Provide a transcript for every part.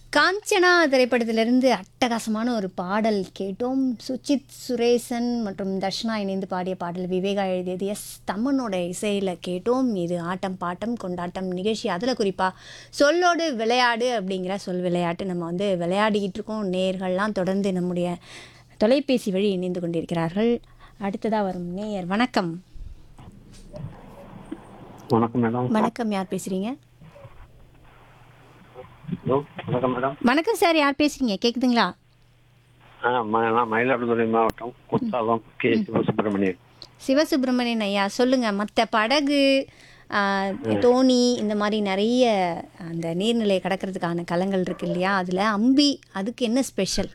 காஞ்சனா திரைப்படத்திலிருந்து அட்டகாசமான ஒரு பாடல் கேட்டோம் சுச்சித் சுரேசன் மற்றும் தர்ஷனா இணைந்து பாடிய பாடல் விவேகா எழுதியது எஸ் தமனோட இசையில் கேட்டோம் இது ஆட்டம் பாட்டம் கொண்டாட்டம் நிகழ்ச்சி அதில் குறிப்பாக சொல்லோடு விளையாடு அப்படிங்கிற சொல் விளையாட்டு நம்ம வந்து விளையாடிக்கிட்டு இருக்கோம் நேயர்கள்லாம் தொடர்ந்து நம்முடைய தொலைபேசி வழி இணைந்து கொண்டிருக்கிறார்கள் அடுத்ததாக வரும் நேயர் வணக்கம் வணக்கம் மேடம் வணக்கம் யார் பேசுகிறீங்க ஹலோ வணக்கம் மேடம் வணக்கம் சார் யார் பேசுகிறீங்க கேட்குதுங்களா ஆ ம- நான் மயிலாடுதுறை மாவட்டம் குத்தாலம் கே சிவசுப்பிரமணியன் சிவசுப்பிரமணியன் ஐயா சொல்லுங்க மற்ற படகு ஆ, தோணி இந்த மாதிரி நிறைய அந்த நீர்நிலையை கடக்கிறதுக்கான களங்கள் இருக்கு இல்லையா அதில் அம்பி அதுக்கு என்ன ஸ்பெஷல்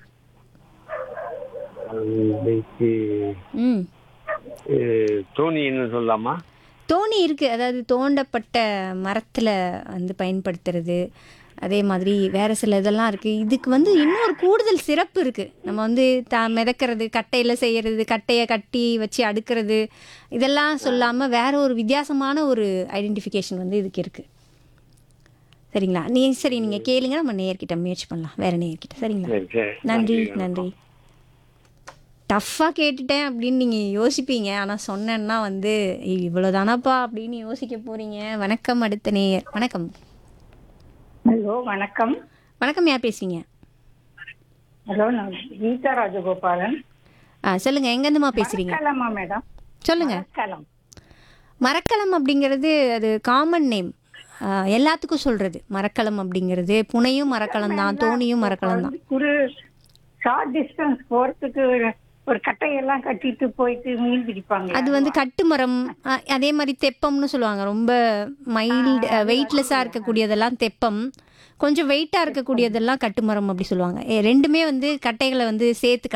இன்னைக்கு ம் தோணின்னு சொல்லலாமா தோணி இருக்கு அதாவது தோண்டப்பட்ட மரத்தில் வந்து பயன்படுத்துறது அதே மாதிரி வேற சில இதெல்லாம் இருக்கு இதுக்கு வந்து இன்னொரு கூடுதல் சிறப்பு இருக்கு நம்ம வந்து த மிதக்கிறது கட்டையில் செய்யறது கட்டையை கட்டி வச்சு அடுக்கிறது இதெல்லாம் சொல்லாமல் வேற ஒரு வித்தியாசமான ஒரு ஐடென்டிஃபிகேஷன் வந்து இதுக்கு இருக்கு சரிங்களா நீ சரி நீங்கள் கேளுங்க நம்ம நேயர்கிட்ட முயற்சி பண்ணலாம் வேற நேயர்கிட்ட சரிங்களா சரி சரி நன்றி நன்றி டஃப்பாக கேட்டுட்டேன் அப்படின்னு நீங்கள் யோசிப்பீங்க ஆனால் சொன்னேன்னா வந்து இவ்வளோதானாப்பா அப்படின்னு யோசிக்க போகிறீங்க வணக்கம் அடுத்த நேயர் வணக்கம் ஹலோ வணக்கம் வணக்கம் யார் பேசுறீங்க ஹலோ நான் கீதா ராஜகோபாலன் ஆ சொல்லுங்கள் எங்கேருந்துமா பேசுகிறீங்க கலமா மேடம் சொல்லுங்கள் கலம் மரக்கலம் அப்படிங்கிறது அது காமன் நேம் எல்லாத்துக்கும் சொல்கிறது மரக்கலம் அப்படிங்கிறது புனையும் மரக்கலம் தான் தோணியும் மரக்கலம் தான் ஒரு ஷார்ட் டிஸ்டன்ஸ் போறதுக்கு ஒரு- ஒரு கட்டையெல்லாம் கட்டிட்டு போயிட்டு மீன் பிடிப்பாங்க அது வந்து கட்டுமரம் அ, அதே மாதிரி தெப்பம்னு சொல்லுவாங்க ரொம்ப மைல்டு வெயிட்லெஸ்ஸாக இருக்கக்கூடியதெல்லாம் தெப்பம் கொஞ்சம் வெயிட்டாக இருக்கக்கூடியதெல்லாம் கட்டுமரம் அப்படி சொல்லுவாங்க எ, ரெண்டுமே வந்து கட்டைகளை வந்து சேர்த்து